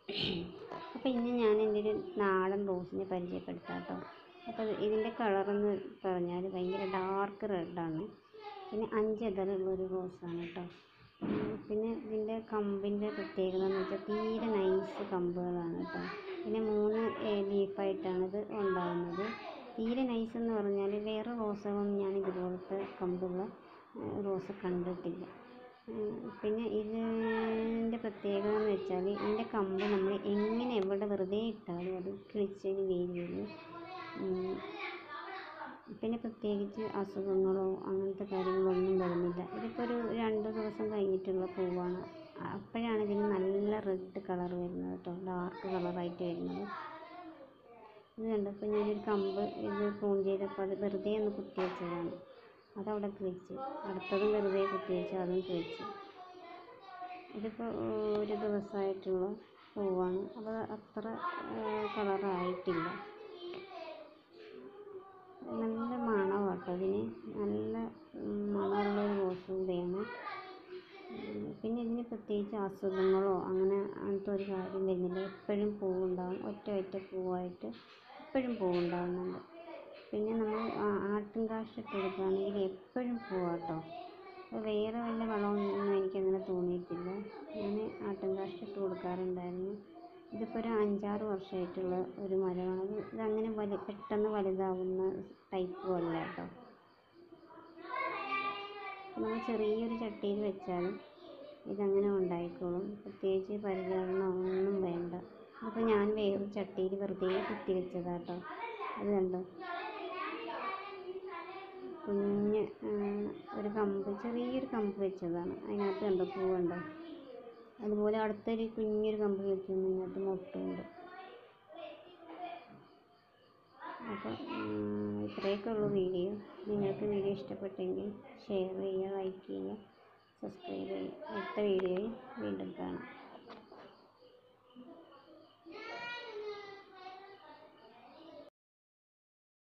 അപ്പോൾ ഇന്ന് ഞാൻ എൻ്റെ ഒരു നാടൻ റോസിനെ പരിചയപ്പെടുത്താം കേട്ടോ അപ്പോൾ ഇതിൻ്റെ കളറെന്ന് പറഞ്ഞാൽ ഭയങ്കര ഡാർക്ക് റെഡാണ് പിന്നെ അഞ്ച് ഇതളുള്ള ഒരു റോസാണ് കേട്ടോ ഉം, പിന്നെ ഇതിൻ്റെ കമ്പിൻ്റെ പ്രത്യേകത എന്ന് വെച്ചാൽ തീരെ നൈസ് കമ്പുകളാണ് കേട്ടോ പിന്നെ മൂന്ന് ലീഫായിട്ടാണ് ഇത് ഉണ്ടാകുന്നത് തീരെ നൈസ് എന്ന് പറഞ്ഞാൽ വേറെ റോസകളൊന്നും ഞാൻ ഇതുപോലത്തെ കമ്പുള്ള റോസ് കണ്ടിട്ടില്ല ഉം, പിന്നെ ഇതിൻ്റെ പ്രത്യേകത എന്ന് വെച്ചാൽ ഇതിൻ്റെ കമ്പ് നമ്മൾ എങ്ങനെ എവിടെ വെറുതെ ഇട്ടാലും അത് കിളിച്ചതിന് വേര് വരും ഉം, പിന്നെ പ്രത്യേകിച്ച് അസുഖങ്ങളോ അങ്ങനത്തെ കാര്യങ്ങളൊന്നും വരുന്നില്ല ഇതിപ്പോൾ ഒരു രണ്ട് ദിവസം കഴിഞ്ഞിട്ടുള്ള പൂവാണ് അപ്പോഴാണ് ഇതിന് നല്ല റെഡ് കളർ വരുന്നത് കേട്ടോ ഡാർക്ക് കളറായിട്ട് വരുന്നത് ഇത് കണ്ടപ്പോൾ ഞാനൊരു കമ്പ് ഇത് പ്രൂൺ ചെയ്തപ്പോൾ അത് വെറുതെ ഒന്ന് കുത്തി വെച്ചതാണ് അതവിടെ കിളിച്ച് അടുത്തതും വെറുതെ കുത്തി വെച്ച് അതും കിളിച്ച് ഇതിപ്പോൾ ഒരു ദിവസമായിട്ടുള്ള പൂവാണ് അപ്പോൾ അത്ര കളറായിട്ടില്ല നല്ല മണം കേട്ടോ ഇതിന് നല്ല ഉം, മണമുള്ള ഒരു റോസ് കൂടെയാണ് ഉം, പിന്നെ ഇതിന് പ്രത്യേകിച്ച് അസുഖങ്ങളോ അങ്ങനെ അങ്ങനത്തെ ഒരു കാര്യം വരുന്നില്ല എപ്പോഴും പൂവുണ്ടാകും ഒറ്റ ഒറ്റ പൂവായിട്ട് എപ്പോഴും പൂവുണ്ടാകുന്നുണ്ട് പിന്നെ നമ്മൾ ആട്ടും കാശ് ഇട്ട് കൊടുക്കുകയാണെങ്കിൽ എപ്പോഴും പൂവാട്ടോ അപ്പോൾ വേറെ വല്ല വളമൊന്നും എനിക്കങ്ങനെ തോന്നിയിട്ടില്ല ഞാൻ ആട്ടും കാശ് ഇട്ട് കൊടുക്കാറുണ്ടായിരുന്നു ഇതിപ്പോൾ ഒരു അഞ്ചാറ് വർഷമായിട്ടുള്ള ഒരു മരമാണ് ഇത് ഇതങ്ങനെ വലു പെട്ടെന്ന് വലുതാവുന്ന ടൈപ്പും അല്ല കേട്ടോ നമ്മൾ ചെറിയൊരു ചട്ടിയിൽ വെച്ചാലും ഇതങ്ങനെ ഉണ്ടായിക്കോളും പ്രത്യേകിച്ച് പരിചരണം ഒന്നും വേണ്ട ഇതിപ്പോൾ ഞാൻ വേറൊരു ചട്ടിയിൽ വെറുതെ കുത്തി വെച്ചതാട്ടോ അത് കണ്ടോ കുഞ്ഞ് ആ, ഒരു കമ്പ് ചെറിയൊരു കമ്പ് വെച്ചതാണ് അതിനകത്ത് കണ്ടോ പൂവുണ്ടോ അതുപോലെ അടുത്തൊരു കുഞ്ഞൊരു കമ്പ് വെച്ചിരുന്നു അതിനകത്ത് മൊട്ടുണ്ട് അപ്പോൾ ഇത്രയൊക്കെ ഉള്ളൂ വീഡിയോ നിങ്ങൾക്ക് വീഡിയോ ഇഷ്ടപ്പെട്ടെങ്കിൽ ഷെയർ ചെയ്യുക ലൈക്ക് ചെയ്യുക സബ്സ്ക്രൈബ് ചെയ്യുക അടുത്ത വീഡിയോയിൽ വീണ്ടും കാണാം